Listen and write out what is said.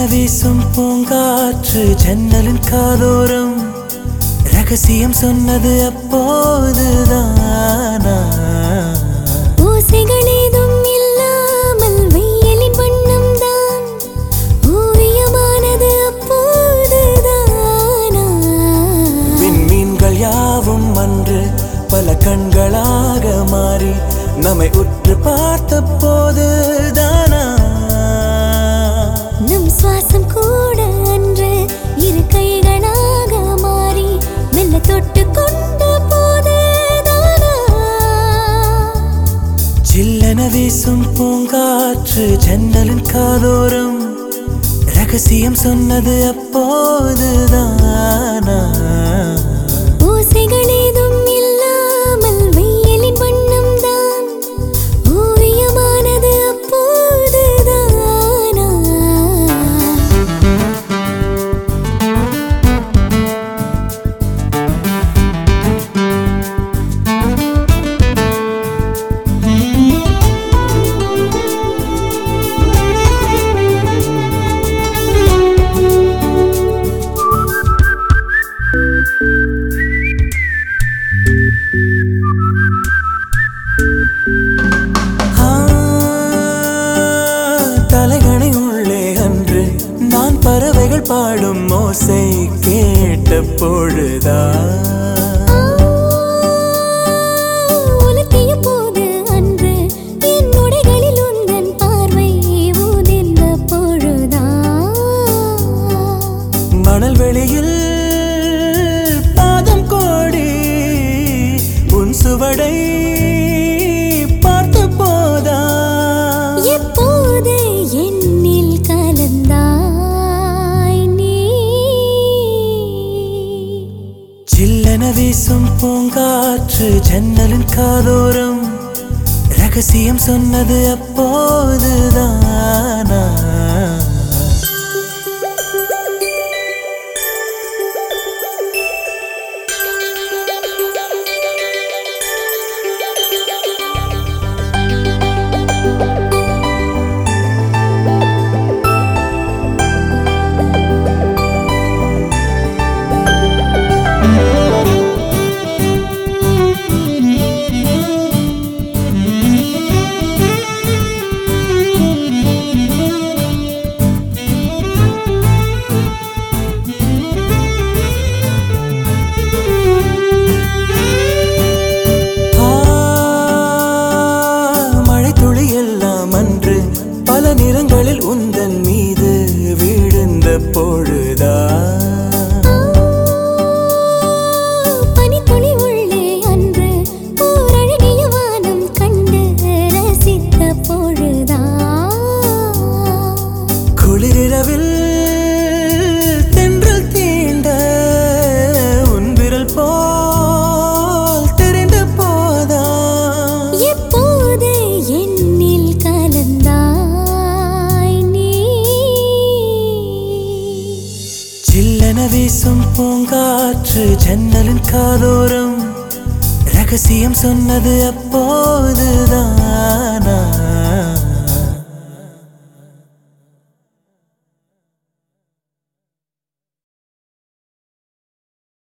வீசும் பூங்காற்று ஜன்னலின் காதோரம் ரகசியம் சொன்னது அப்போதுதானா ஓசைகள் ஏதும் இல்லாமல் வெயிலின் வண்ணம் தான் ஓவியமானது அப்போதுதானா விண்மீன்கள் யாவும் அன்று பல கண்களாக மாறி நம்மை உற்று பார்த்த போதுதானா நம் சுவாசம் கூட அன்று இரு கைகளாக மாறி மெல்ல தொட்டு கொண்ட போதுதானா சில்லென வீசும் பூங்காற்று ஜன்னலின் காதோரம் ரகசியம் சொன்னது அப்போதுதானா ஓசைகள் ஏதும் இல்லாமல் வெயிலின் வண்ணம் தான் ஓவியமானது அப்போதுதானா ஆ, தலைகணை உள்ளே அன்று நான் பறவைகள் பாடும் ஓசை கேட்ட பொழுதா உலர்த்திய போது அன்று என் உடைகளில் உந்தன் பார்வை ஊதிர்ந்த பொழுதா மணல் வெளியில் பாதம் கோடி உன் சுவடை பார்த்த போதா எப்போது என்னில் கலந்தாய் நீ சில்லென வீசும் பூங்காற்று ஜன்னலின் காதோரம் ரகசியம் சொன்னது அப்போதுதானா ஆ, மழைத்துளி எல்லாம் அன்று பல நிறங்களில் உந்தன் மீது விழுந்த பொழுதா பனித்துளி உள்ளே அன்று ஓரழகிய வானம் கண்டு ரசித்த பொழுதா குளிரிரவில் தென்றல் தீண்ட உன் விரல் போல் தெரிந்த போதா எப்போது என்னில் கலந்தாய் நீ சில்லென வீசும் பூங்காற்று ஜன்னலின் காதோரம் ரகசியம் சொன்னது அப்போதுதானா